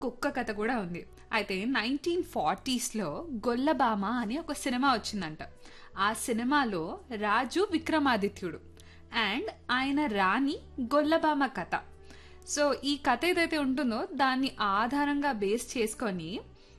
కుక్క కథ కూడా ఉంది అయితే నైన్టీన్ ఫార్టీస్లో గొల్లబామ అని ఒక సినిమా వచ్చిందంట ఆ సినిమాలో రాజు విక్రమాదిత్యుడు అండ్ ఆయన రాణి గొల్లబామ కథ సో ఈ కథ ఏదైతే ఉంటుందో దాన్ని ఆధారంగా బేస్ చేసుకొని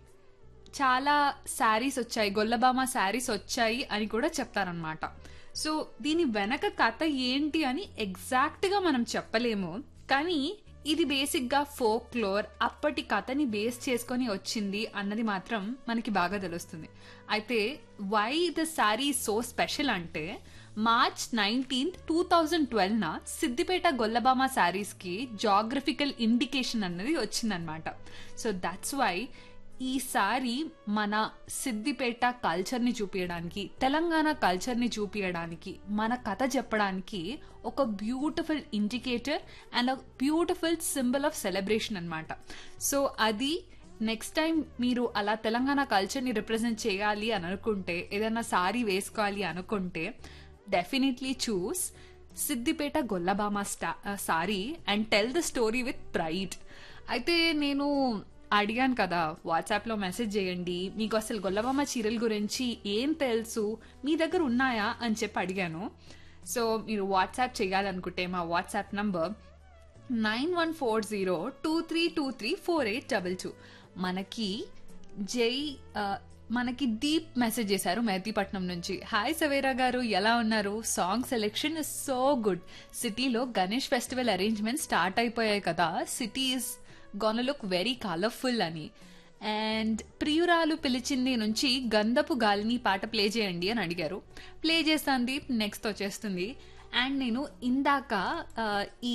చాలా శారీస్ వచ్చాయి గొల్లబామ శారీస్ వచ్చాయి అని కూడా చెప్తారనమాట సో దీని వెనక కథ ఏంటి అని ఎగ్జాక్ట్గా మనం చెప్పలేము కానీ ఇది బేసిక్గా ఫోక్ క్లోర్ అప్పటి కథని బేస్ చేసుకొని వచ్చింది అన్నది మాత్రం మనకి బాగా తెలుస్తుంది అయితే why the sari so special అంటే మార్చ్ నైన్టీన్త్ టూ థౌజండ్ ట్వెల్వ్న సిద్దిపేట గొల్లబామ శారీస్కి జాగ్రఫికల్ ఇండికేషన్ అన్నది వచ్చిందనమాట సో దట్స్ వై ఈ సారీ మన సిద్దిపేట కల్చర్ని చూపించడానికి తెలంగాణ కల్చర్ని చూపించడానికి మన కథ చెప్పడానికి ఒక బ్యూటిఫుల్ ఇండికేటర్ అండ్ ఒక బ్యూటిఫుల్ సింబల్ ఆఫ్ సెలబ్రేషన్ అనమాట సో అది నెక్స్ట్ టైం మీరు అలా తెలంగాణ కల్చర్ని రిప్రజెంట్ చేయాలి అని అనుకుంటే ఏదైనా సారీ వేసుకోవాలి అనుకుంటే డెఫినెట్లీ చూస్ సిద్దిపేట గొల్లబామ స్టా sari and tell the story with pride అయితే నేను అడిగాను కదా వాట్సాప్లో మెసేజ్ చేయండి మీకు అసలు గొల్లబామ చీరల గురించి ఏం తెలుసు మీ దగ్గర ఉన్నాయా అని చెప్పి అడిగాను సో మీరు వాట్సాప్ చేయాలనుకుంటే మా WhatsApp number nine one four zero two three two three four eight double two మనకి జై ఆ, మనకి దీప్ మెసేజ్ చేశారు మెహదీపట్నం నుంచి హాయ్ సవేరా గారు ఎలా ఉన్నారు song selection is so good సిటీలో గణేష్ ఫెస్టివల్ అరేంజ్మెంట్ స్టార్ట్ అయిపోయాయి కదా city is gonna look very colourful అని అండ్ ప్రియురాలు పిలిచింది నుంచి గంధపు గాలిని పాట ప్లే చేయండి అని అడిగారు ప్లే చేస్తాను దీప్ నెక్స్ట్ వచ్చేస్తుంది అండ్ నేను ఇందాక ఆ, ఈ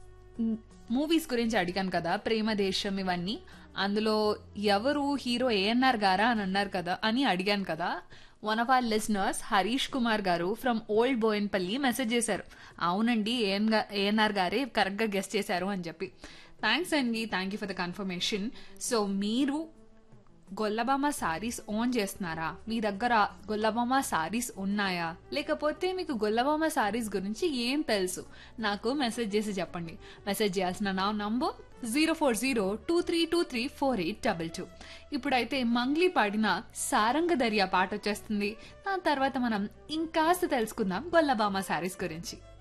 మూవీస్ గురించి అడిగాను కదా ప్రేమ దేశం ఇవన్నీ అందులో ఎవరు హీరో ఏఎన్ఆర్ గారా అని అన్నారు కదా అని అడిగాను కదా one of our listeners Harish Kumar గారు ఫ్రమ్ ఓల్డ్ బోయన్పల్లి మెసేజ్ చేశారు అవునండి ఏఎన్ ఏఎన్ఆర్ గారే కరెక్ట్గా గెస్ట్ చేశారు అని చెప్పి థ్యాంక్స్ అండి thank you for the confirmation so మీరు గొల్లబామ సారీస్ ఓన్ చేస్తున్నారా మీ దగ్గర గొల్లబామ సారీస్ ఉన్నాయా లేకపోతే మీకు గొల్లబామ సారీస్ గురించి ఏం తెలుసు నాకు మెసేజ్ చేసి చెప్పండి మెసేజ్ చేయాల్సిన నా number zero four zero two three two three four eight double two ఇప్పుడైతే మంగ్లీ పాడిన సారంగ దర్యా పాట వచ్చేస్తుంది దాని తర్వాత మనం ఇంకాస్త తెలుసుకుందాం గొల్లబామ సారీస్ గురించి